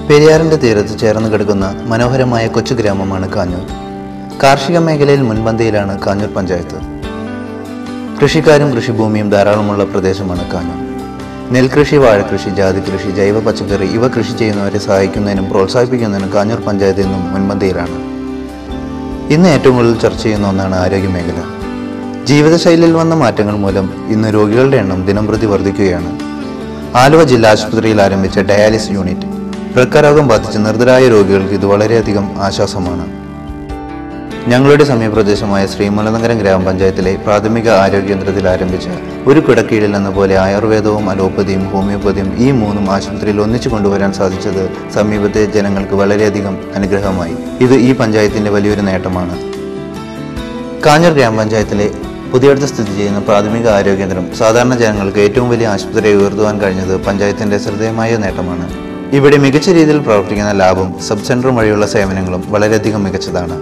പെരിയാറിന്റെ തീരത്ത് ചേർന്ന് കിടക്കുന്ന മനോഹരമായ കൊച്ചു ഗ്രാമമാണ് കാഞ്ഞൂർ കാർഷിക മേഖലയിൽ മുൻപന്തിയിലാണ് കാഞ്ഞൂർ പഞ്ചായത്ത് കൃഷിക്കാരും കൃഷിഭൂമിയും ധാരാളമുള്ള പ്രദേശമാണ് കാഞ്ഞൂർ നെൽകൃഷി വാഴകൃഷി ജാതി കൃഷി ജൈവ പച്ചക്കറി ഇവ കൃഷി ചെയ്യുന്നവരെ സഹായിക്കുന്നതിനും പ്രോത്സാഹിപ്പിക്കുന്നതിനും കാഞ്ഞൂർ പഞ്ചായത്ത് ഇന്നും മുൻപന്തിയിലാണ് ഇന്ന് ഏറ്റവും കൂടുതൽ ചർച്ച ചെയ്യുന്ന ഒന്നാണ് ആരോഗ്യ മേഖല ജീവിതശൈലിയിൽ വന്ന മാറ്റങ്ങൾ മൂലം ഇന്ന് രോഗികളുടെ എണ്ണം ദിനംപ്രതി വർദ്ധിക്കുകയാണ് ആലുവ ജില്ലാ ആശുപത്രിയിൽ ആരംഭിച്ച ഡയാലിസ് യൂണിറ്റ് വൃക്കരോഗം ബാധിച്ച നിർദ്ധരായ രോഗികൾക്ക് ഇത് വളരെയധികം ആശ്വാസമാണ് ഞങ്ങളുടെ സമീപപ്രദേശമായ ശ്രീമൂലനഗരം ഗ്രാമപഞ്ചായത്തിലെ പ്രാഥമിക ആരോഗ്യ കേന്ദ്രത്തിൽ ആരംഭിച്ച ഒരു കിടക്കീഴിൽ എന്ന പോലെ ആയുർവേദവും അലോപ്പതിയും ഹോമിയോപ്പതിയും ഈ മൂന്നും ആശുപത്രിയിൽ ഒന്നിച്ചു കൊണ്ടുവരാൻ സാധിച്ചത് സമീപത്തെ ജനങ്ങൾക്ക് വളരെയധികം അനുഗ്രഹമായി ഇത് ഈ പഞ്ചായത്തിന്റെ വലിയൊരു നേട്ടമാണ് കാഞ്ഞൂർ ഗ്രാമപഞ്ചായത്തിലെ പുതിയടുത്ത് സ്ഥിതി ചെയ്യുന്ന പ്രാഥമിക ആരോഗ്യ കേന്ദ്രം സാധാരണ ജനങ്ങൾക്ക് ഏറ്റവും വലിയ ആശുപത്രിയെ ഉയർത്തുവാൻ കഴിഞ്ഞത് പഞ്ചായത്തിന്റെ ശ്രദ്ധേയമായ നേട്ടമാണ് ഇവിടെ മികച്ച രീതിയിൽ പ്രവർത്തിക്കുന്ന ലാബും സബ് സെന്ററും വഴിയുള്ള സേവനങ്ങളും വളരെയധികം മികച്ചതാണ്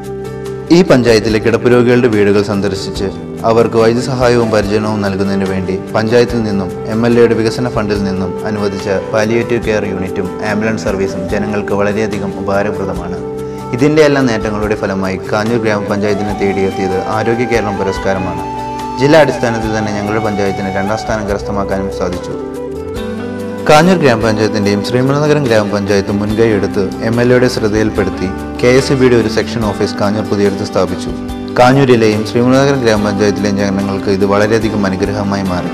ഈ പഞ്ചായത്തിലെ കിടപ്പ് രോഗികളുടെ വീടുകൾ സന്ദർശിച്ച് അവർക്ക് വൈദ്യസഹായവും പരിചരണവും നൽകുന്നതിന് വേണ്ടി പഞ്ചായത്തിൽ നിന്നും എം എൽ എയുടെ വികസന ഫണ്ടിൽ നിന്നും അനുവദിച്ച പാലിയേറ്റീവ് കെയർ യൂണിറ്റും ആംബുലൻസ് സർവീസും ജനങ്ങൾക്ക് വളരെയധികം ഉപകാരപ്രദമാണ് ഇതിൻ്റെ എല്ലാ നേട്ടങ്ങളുടെ ഫലമായി കാഞ്ഞൂർ ഗ്രാമപഞ്ചായത്തിനെ തേടിയെത്തിയത് ആരോഗ്യ കേരളം പുരസ്കാരമാണ് ജില്ലാ അടിസ്ഥാനത്തിൽ തന്നെ ഞങ്ങളുടെ പഞ്ചായത്തിന് രണ്ടാം സ്ഥാനം കരസ്ഥമാക്കാനും സാധിച്ചു കാഞ്ഞൂർ ഗ്രാമപഞ്ചായത്തിന്റെയും ശ്രീമലനഗരം ഗ്രാമപഞ്ചായത്തും മുൻകൈ എടുത്ത് എം എൽ എയുടെ ശ്രദ്ധയിൽപ്പെടുത്തി കെ എസ് ബിയുടെ ഒരു സെക്ഷൻ ഓഫീസ് കാഞ്ഞൂർ പുതിയടുത്ത് സ്ഥാപിച്ചു കാഞ്ഞൂരിലെയും ശ്രീമലനഗരം ഗ്രാമപഞ്ചായത്തിലെയും ജനങ്ങൾക്ക് ഇത് വളരെയധികം അനുഗ്രഹമായി മാറി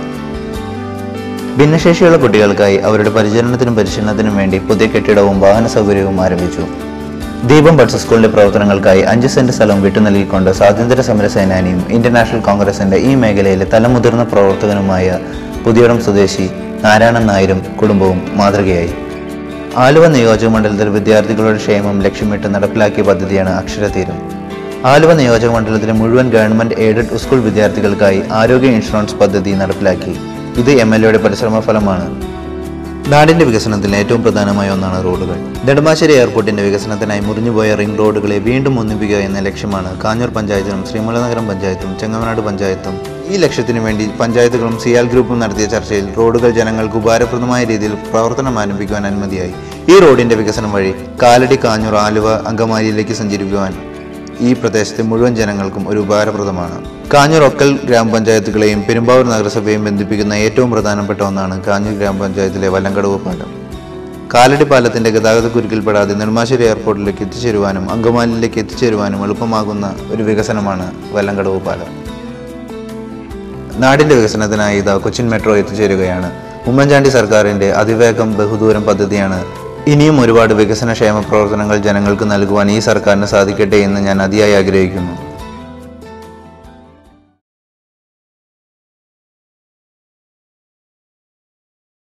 ഭിന്നശേഷിയുള്ള കുട്ടികൾക്കായി അവരുടെ പരിചരണത്തിനും പരിശീലനത്തിനും വേണ്ടി പുതിയ കെട്ടിടവും വാഹന സൗകര്യവും ആരംഭിച്ചു ദീപം ബഡ്സ് സ്കൂളിന്റെ പ്രവർത്തനങ്ങൾക്കായി അഞ്ച് സെന്റ് സ്ഥലം വിട്ടു നൽകിക്കൊണ്ട് സ്വാതന്ത്ര്യ സമര സേനാനിയും ഇന്ത്യൻ നാഷണൽ കോൺഗ്രസിന്റെ ഈ മേഖലയിലെ തലമുതിർന്ന പ്രവർത്തകനുമായ പുതിയടം സ്വദേശി നാരായണൻ നായരും കുടുംബവും മാതൃകയായി ആലുവ നിയോജക മണ്ഡലത്തിൽ വിദ്യാർത്ഥികളുടെ ക്ഷേമം ലക്ഷ്യമിട്ട് നടപ്പിലാക്കിയ പദ്ധതിയാണ് അക്ഷരതീരം ആലുവ നിയോജക മണ്ഡലത്തിലെ മുഴുവൻ ഗവൺമെന്റ് എയ്ഡഡ് സ്കൂൾ വിദ്യാർത്ഥികൾക്കായി ആരോഗ്യ ഇൻഷുറൻസ് പദ്ധതി നടപ്പിലാക്കി ഇത് എം എൽ എയുടെ പരിശ്രമ ഫലമാണ് നാടിന്റെ വികസനത്തിൽ ഏറ്റവും പ്രധാനമായ ഒന്നാണ് റോഡുകൾ നെടുമ്പാശ്ശേരി എയർപോർട്ടിന്റെ വികസനത്തിനായി മുറിഞ്ഞുപോയ റിംഗ് റോഡുകളെ വീണ്ടും ഒന്നിപ്പിക്കുക എന്ന ലക്ഷ്യമാണ് കാഞ്ഞൂർ പഞ്ചായത്തിനും ശ്രീമൂലനഗരം പഞ്ചായത്തും ചെങ്ങമനാട് പഞ്ചായത്തും ഈ ലക്ഷ്യത്തിനു വേണ്ടി പഞ്ചായത്തുകളും സിയാൽ ഗ്രൂപ്പും നടത്തിയ ചർച്ചയിൽ റോഡുകൾ ജനങ്ങൾക്ക് ഉപകാരപ്രദമായ രീതിയിൽ പ്രവർത്തനം ആരംഭിക്കുവാൻ അനുമതിയായി ഈ റോഡിന്റെ വികസനം വഴി കാലടി കാഞ്ഞൂർ ആലുവ അങ്കമാലിയിലേക്ക് സഞ്ചരിക്കുവാൻ ഈ പ്രദേശത്തെ മുഴുവൻ ജനങ്ങൾക്കും ഒരു ഉപകാരപ്രദമാണ് കാഞ്ഞൂർ ഒക്കൽ ഗ്രാമപഞ്ചായത്തുകളെയും പെരുമ്പാവൂർ നഗരസഭയും ബന്ധിപ്പിക്കുന്ന ഏറ്റവും പ്രധാനപ്പെട്ട ഒന്നാണ് കാഞ്ഞൂർ ഗ്രാമപഞ്ചായത്തിലെ വല്ലങ്കടവ് പാലം കാലടി പാലത്തിന്റെ ഗതാഗതക്കുരുക്കിൽപ്പെടാതെ നെടുമ്പാശ്ശേരി എയർപോർട്ടിലേക്ക് എത്തിച്ചേരുവാനും അങ്കമാലിയിലേക്ക് എത്തിച്ചേരുവാനും എളുപ്പമാകുന്ന ഒരു വികസനമാണ് വല്ലങ്കടവ് പാലം നാടിന്റെ വികസനത്തിനായി ഇതാ കൊച്ചിൻ മെട്രോ എത്തിച്ചേരുകയാണ് ഉമ്മൻചാണ്ടി സർക്കാരിന്റെ അതിവേഗം ബഹുദൂരം പദ്ധതിയാണ് ഇനിയും ഒരുപാട് വികസനക്ഷേമ പ്രവർത്തനങ്ങൾ ജനങ്ങൾക്ക് നൽകുവാൻ ഈ സർക്കാരിന് സാധിക്കട്ടെ എന്ന് ഞാൻ അതിയായി ആഗ്രഹിക്കുന്നു